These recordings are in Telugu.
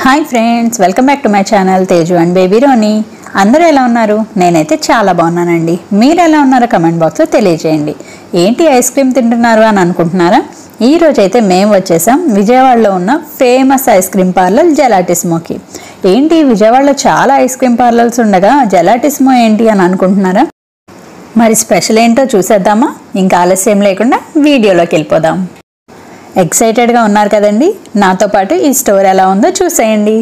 hi friends welcome back to my channel Teju and baby Roni అందరూ ఎలా ఉన్నారు నేనైతే చాలా బాగున్నానండి మీరు ఎలా ఉన్నారో కమెంట్ బాక్స్లో తెలియజేయండి ఏంటి ఐస్ క్రీమ్ తింటున్నారు అని అనుకుంటున్నారా ఈ రోజు అయితే మేము వచ్చేసాం విజయవాడలో ఉన్న ఫేమస్ ఐస్ క్రీమ్ పార్లర్ జెలాటిస్మోకి ఏంటి విజయవాడలో చాలా ఐస్ క్రీమ్ పార్లర్స్ ఉండగా జెలాటిస్మో ఏంటి అని అనుకుంటున్నారా మరి స్పెషల్ ఏంటో చూసేద్దామా ఇంకా ఆలస్యం లేకుండా వీడియోలోకి వెళ్ళిపోదాం ఎక్సైటెడ్గా ఉన్నారు కదండి నాతో పాటు ఈ స్టోర్ ఎలా ఉందో చూసేయండి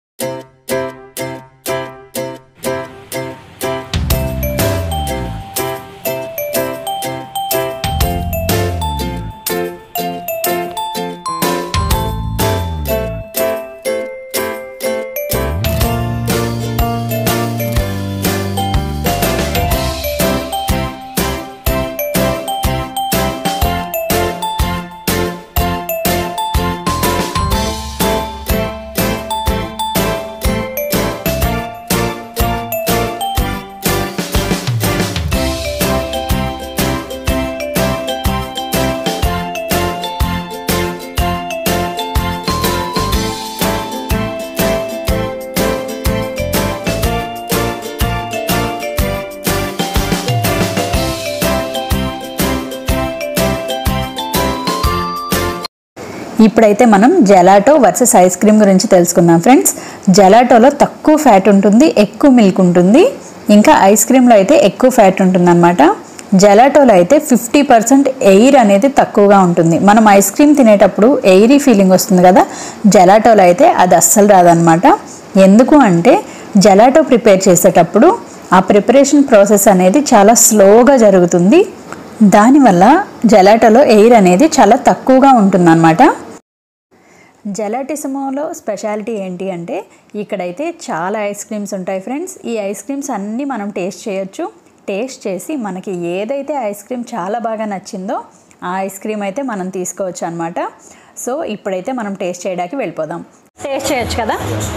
ఇప్పుడైతే మనం జెలాటో వర్సెస్ ఐస్ క్రీమ్ గురించి తెలుసుకుందాం ఫ్రెండ్స్ జెలాటోలో తక్కువ ఫ్యాట్ ఉంటుంది ఎక్కువ మిల్క్ ఉంటుంది ఇంకా ఐస్ క్రీమ్లో అయితే ఎక్కువ ఫ్యాట్ ఉంటుందన్నమాట జెలాటోలో అయితే ఫిఫ్టీ పర్సెంట్ ఎయిర్ అనేది తక్కువగా ఉంటుంది మనం ఐస్ క్రీమ్ తినేటప్పుడు ఎయిరీ ఫీలింగ్ వస్తుంది కదా జెలాటోలో అయితే అది అస్సలు రాదనమాట ఎందుకు అంటే జెలాటో ప్రిపేర్ చేసేటప్పుడు ఆ ప్రిపరేషన్ ప్రాసెస్ అనేది చాలా స్లోగా జరుగుతుంది దానివల్ల జెలాటోలో ఎయిర్ అనేది చాలా తక్కువగా ఉంటుందన్నమాట జెలాటిసమోలో స్పెషాలిటీ ఏంటి అంటే ఇక్కడైతే చాలా ఐస్ క్రీమ్స్ ఉంటాయి ఫ్రెండ్స్ ఈ ఐస్ క్రీమ్స్ అన్నీ మనం టేస్ట్ చేయొచ్చు టేస్ట్ చేసి మనకి ఏదైతే ఐస్ క్రీమ్ చాలా బాగా నచ్చిందో ఆ ఐస్ క్రీమ్ అయితే మనం తీసుకోవచ్చు అనమాట సో ఇప్పుడైతే మనం టేస్ట్ చేయడానికి వెళ్ళిపోదాం టేస్ట్ చేయొచ్చు కదా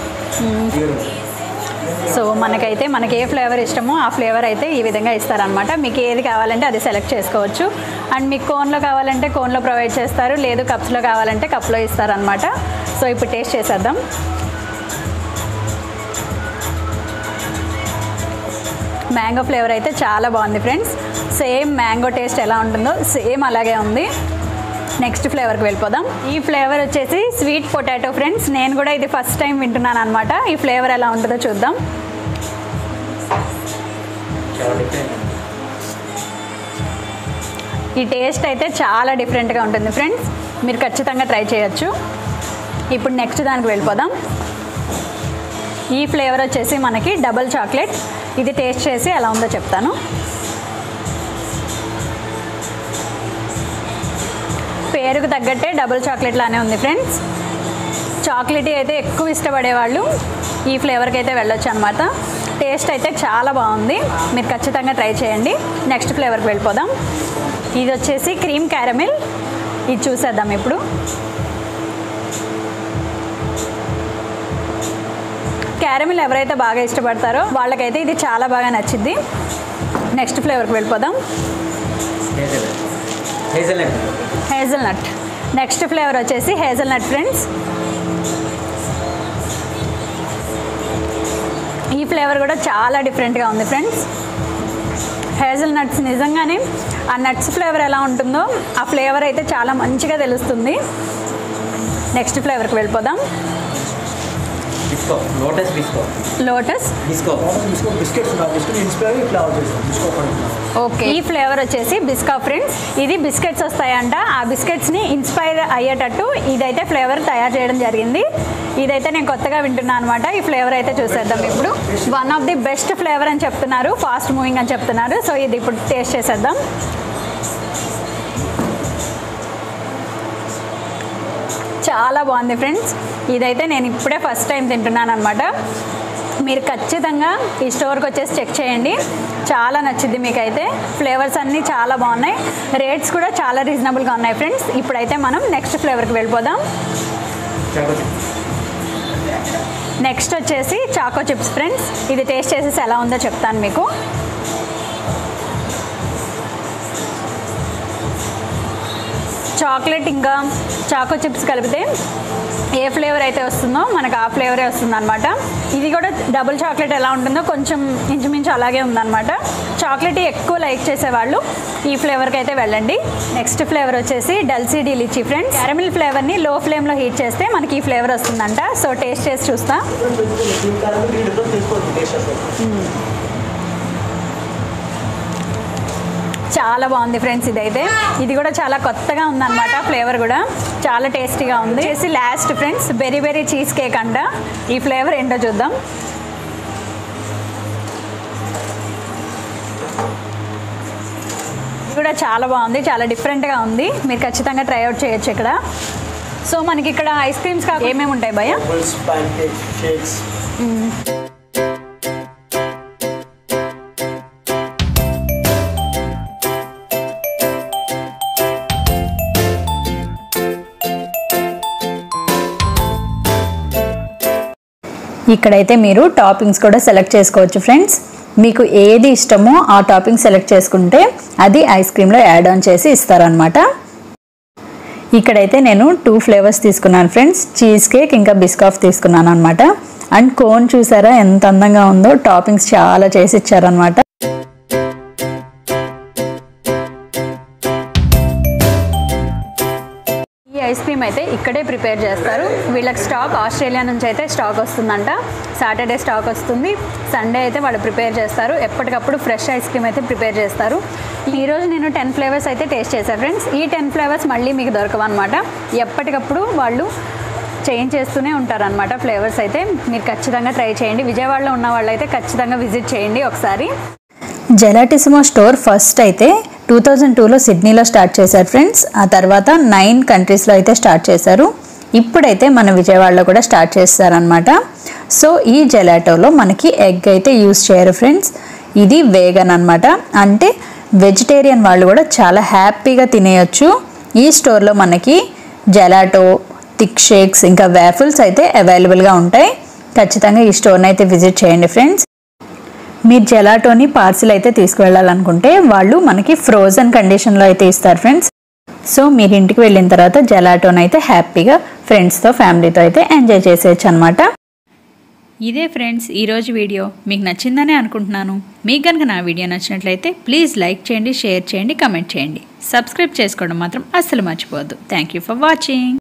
సో మనకైతే మనకి ఏ ఫ్లేవర్ ఇష్టమో ఆ ఫ్లేవర్ అయితే ఈ విధంగా ఇస్తారనమాట మీకు ఏది కావాలంటే అది సెలెక్ట్ చేసుకోవచ్చు అండ్ మీకు కోన్లో కావాలంటే కోన్లో ప్రొవైడ్ చేస్తారు లేదు కప్స్లో కావాలంటే కప్లో ఇస్తారనమాట సో ఇప్పుడు టేస్ట్ చేసేద్దాం మ్యాంగో ఫ్లేవర్ అయితే చాలా బాగుంది ఫ్రెండ్స్ సేమ్ మ్యాంగో టేస్ట్ ఎలా ఉంటుందో సేమ్ అలాగే ఉంది నెక్స్ట్ ఫ్లేవర్కి వెళ్ళిపోదాం ఈ ఫ్లేవర్ వచ్చేసి స్వీట్ పొటాటో ఫ్రెండ్స్ నేను కూడా ఇది ఫస్ట్ టైం వింటున్నాను అనమాట ఈ ఫ్లేవర్ ఎలా ఉంటుందో చూద్దాం ఈ టేస్ట్ అయితే చాలా డిఫరెంట్గా ఉంటుంది ఫ్రెండ్స్ మీరు ఖచ్చితంగా ట్రై చేయొచ్చు ఇప్పుడు నెక్స్ట్ దానికి వెళ్ళిపోదాం ఈ ఫ్లేవర్ వచ్చేసి మనకి డబల్ చాక్లెట్ ఇది టేస్ట్ చేసి ఎలా ఉందో చెప్తాను పేరుకు తగ్గట్టే డబుల్ చాక్లెట్ లానే ఉంది ఫ్రెండ్స్ చాక్లెట్ అయితే ఎక్కువ ఇష్టపడేవాళ్ళు ఈ ఫ్లేవర్కి అయితే వెళ్ళొచ్చు అనమాట టేస్ట్ అయితే చాలా బాగుంది మీరు ఖచ్చితంగా ట్రై చేయండి నెక్స్ట్ ఫ్లేవర్కి వెళ్ళిపోదాం ఇది వచ్చేసి క్రీమ్ క్యారమిల్ ఇది చూసేద్దాం ఇప్పుడు క్యారమిల్ ఎవరైతే బాగా ఇష్టపడతారో వాళ్ళకైతే ఇది చాలా బాగా నచ్చింది నెక్స్ట్ ఫ్లేవర్కి వెళ్ళిపోదాం హేజల్నట్ హేజల్నట్ నెక్స్ట్ ఫ్లేవర్ వచ్చేసి హేజల్నట్ ఫ్రెండ్స్ ఈ ఫ్లేవర్ కూడా చాలా డిఫరెంట్గా ఉంది ఫ్రెండ్స్ హేజల్ నట్స్ నిజంగానే ఆ నట్స్ ఫ్లేవర్ ఎలా ఉంటుందో ఆ ఫ్లేవర్ అయితే చాలా మంచిగా తెలుస్తుంది నెక్స్ట్ ఫ్లేవర్కి వెళ్ళిపోదాం Biscoff Lotus Biscoff Lotus Biscoff Biscoff biscuits ఉన్నాయి బిస్కెట్ ఇన్స్పైర్ ఇట్లా చేసాం బిస్కో ఓకే ఈ ఫ్లేవర్ వచ్చేసి బిస్కా ఫ్రెండ్స్ ఇది బిస్కెట్స్ వస్తాయంట ఆ బిస్కెట్స్ని ఇన్స్పైర్ అయ్యేటట్టు ఇదైతే ఫ్లేవర్ తయారు చేయడం జరిగింది ఇదైతే నేను కొత్తగా వింటున్నాను అనమాట ఈ ఫ్లేవర్ అయితే చూసేద్దాం ఇప్పుడు one of the best flavour అని చెప్తున్నారు ఫాస్ట్ మూవింగ్ అని చెప్తున్నారు సో ఇది ఇప్పుడు టేస్ట్ చేసేద్దాం చాలా బాగుంది ఫ్రెండ్స్ ఇదైతే నేను ఇప్పుడే ఫస్ట్ టైం తింటున్నాను అనమాట మీరు ఖచ్చితంగా ఈ స్టోర్కి వచ్చేసి చెక్ చేయండి చాలా నచ్చింది మీకైతే ఫ్లేవర్స్ అన్నీ చాలా బాగున్నాయి రేట్స్ కూడా చాలా రీజనబుల్గా ఉన్నాయి ఫ్రెండ్స్ ఇప్పుడైతే మనం నెక్స్ట్ ఫ్లేవర్కి వెళ్ళిపోదాం నెక్స్ట్ వచ్చేసి చాకో చిప్స్ ఫ్రెండ్స్ ఇది టేస్ట్ చేసేసి ఎలా ఉందో చెప్తాను మీకు చాక్లెట్ ఇంకా చాకో చిప్స్ కలిపితే ఏ ఫ్లేవర్ అయితే వస్తుందో మనకు ఆ ఫ్లేవరే వస్తుంది అనమాట ఇది కూడా డబుల్ చాక్లెట్ ఎలా ఉంటుందో కొంచెం ఇంచుమించు అలాగే ఉందన్నమాట చాక్లెట్ ఎక్కువ లైక్ చేసేవాళ్ళు ఈ ఫ్లేవర్కి అయితే వెళ్ళండి నెక్స్ట్ ఫ్లేవర్ వచ్చేసి డల్సీడీ లిచి ఫ్రెండ్స్ క్యారమిల్ ఫ్లేవర్ని లో ఫ్లేమ్లో హీట్ చేస్తే మనకి ఈ ఫ్లేవర్ వస్తుందంట సో టేస్ట్ చేసి చూస్తా గ్రీన్ కలర్ గ్రీన్ డిఫరెన్స్ తీసుకోవచ్చు టేస్ట్ అసలు చాలా బాగుంది ఫ్రెండ్స్ ఇదైతే ఇది కూడా చాలా కొత్తగా ఉందన్నమాట ఫ్లేవర్ కూడా చాలా టేస్టీగా ఉంది చేసి last friends berry berry cheesecake అంట ఈ ఫ్లేవర్ ఏంటో చూద్దాం ఇది కూడా చాలా బాగుంది చాలా డిఫరెంట్గా ఉంది మీరు ఖచ్చితంగా ట్రై అవుట్ చేయొచ్చు ఇక్కడ సో మనకి ఇక్కడ ఐస్ క్రీమ్స్ కాక ఏమేమి ఉంటాయి భయ బబుల్స్ ప్యాన్ కేక్ షేక్స్ ఇక్కడైతే మీరు టాపింగ్స్ కూడా సెలెక్ట్ చేసుకోవచ్చు ఫ్రెండ్స్ మీకు ఏది ఇష్టమో ఆ టాపింగ్ సెలెక్ట్ చేసుకుంటే అది ఐస్ క్రీమ్లో యాడ్ ఆన్ చేసి ఇస్తారనమాట ఇక్కడైతే నేను టూ ఫ్లేవర్స్ తీసుకున్నాను ఫ్రెండ్స్ చీజ్ కేక్ ఇంకా బిస్కాఫ్ తీసుకున్నాను అనమాట అండ్ కోన్ చూసారా ఎంత అందంగా ఉందో టాపింగ్స్ చాలా చేసి ఇచ్చారనమాట ఈ ఐస్ క్రీమ్ అయితే ఇక్కడే ప్రిపేర్ చేస్తారు వీళ్ళకి స్టాక్ ఆస్ట్రేలియా నుంచి అయితే స్టాక్ వస్తుందంట సాటర్డే స్టాక్ వస్తుంది సండే అయితే వాళ్ళు ప్రిపేర్ చేస్తారు ఎప్పటికప్పుడు ఫ్రెష్ ఐస్ క్రీమ్ అయితే ప్రిపేర్ చేస్తారు ఈరోజు నేను టెన్ ఫ్లేవర్స్ అయితే టేస్ట్ చేశాను ఫ్రెండ్స్ ఈ టెన్ ఫ్లేవర్స్ మళ్ళీ మీకు దొరకవన్నమాట ఎప్పటికప్పుడు వాళ్ళు చేంజ్ చేస్తూనే ఉంటారనమాట ఫ్లేవర్స్ అయితే మీరు ఖచ్చితంగా ట్రై చేయండి విజయవాడలో ఉన్న వాళ్ళు అయితే ఖచ్చితంగా విజిట్ చేయండి ఒకసారి జెలాటిసిమో స్టోర్ ఫస్ట్ అయితే టూ థౌజండ్ టూలో సిడ్నీలో స్టార్ట్ చేశారు ఫ్రెండ్స్ ఆ తర్వాత నైన్ కంట్రీస్లో అయితే స్టార్ట్ చేశారు ఇప్పుడైతే మన విజయవాడలో కూడా స్టార్ట్ చేస్తారనమాట సో ఈ జెలాటోలో మనకి ఎగ్ అయితే యూస్ చేయరు ఫ్రెండ్స్ ఇది వేగన్ అనమాట అంటే వెజిటేరియన్ వాళ్ళు కూడా చాలా హ్యాపీగా తినేయొచ్చు ఈ స్టోర్లో మనకి జెలాటో థిక్ షేక్స్ ఇంకా వేఫుల్స్ అయితే అవైలబుల్గా ఉంటాయి ఖచ్చితంగా ఈ స్టోర్ని అయితే విజిట్ చేయండి ఫ్రెండ్స్ మీరు జెలాటోని పార్సిల్ అయితే తీసుకువెళ్ళాలనుకుంటే వాళ్ళు మనకి ఫ్రోజన్ కండిషన్లో అయితే ఇస్తారు ఫ్రెండ్స్ సో మీరు ఇంటికి వెళ్ళిన తర్వాత జెలాటోని అయితే హ్యాపీగా ఫ్రెండ్స్తో ఫ్యామిలీతో అయితే ఎంజాయ్ చేసేయచ్చు అనమాట ఇదే ఫ్రెండ్స్ ఈరోజు వీడియో మీకు నచ్చిందనే అనుకుంటున్నాను మీకు కనుక నా వీడియో నచ్చినట్లయితే ప్లీజ్ లైక్ చేయండి షేర్ చేయండి కమెంట్ చేయండి సబ్స్క్రైబ్ చేసుకోవడం మాత్రం అస్సలు మర్చిపోవద్దు థ్యాంక్ యూ ఫర్ వాచింగ్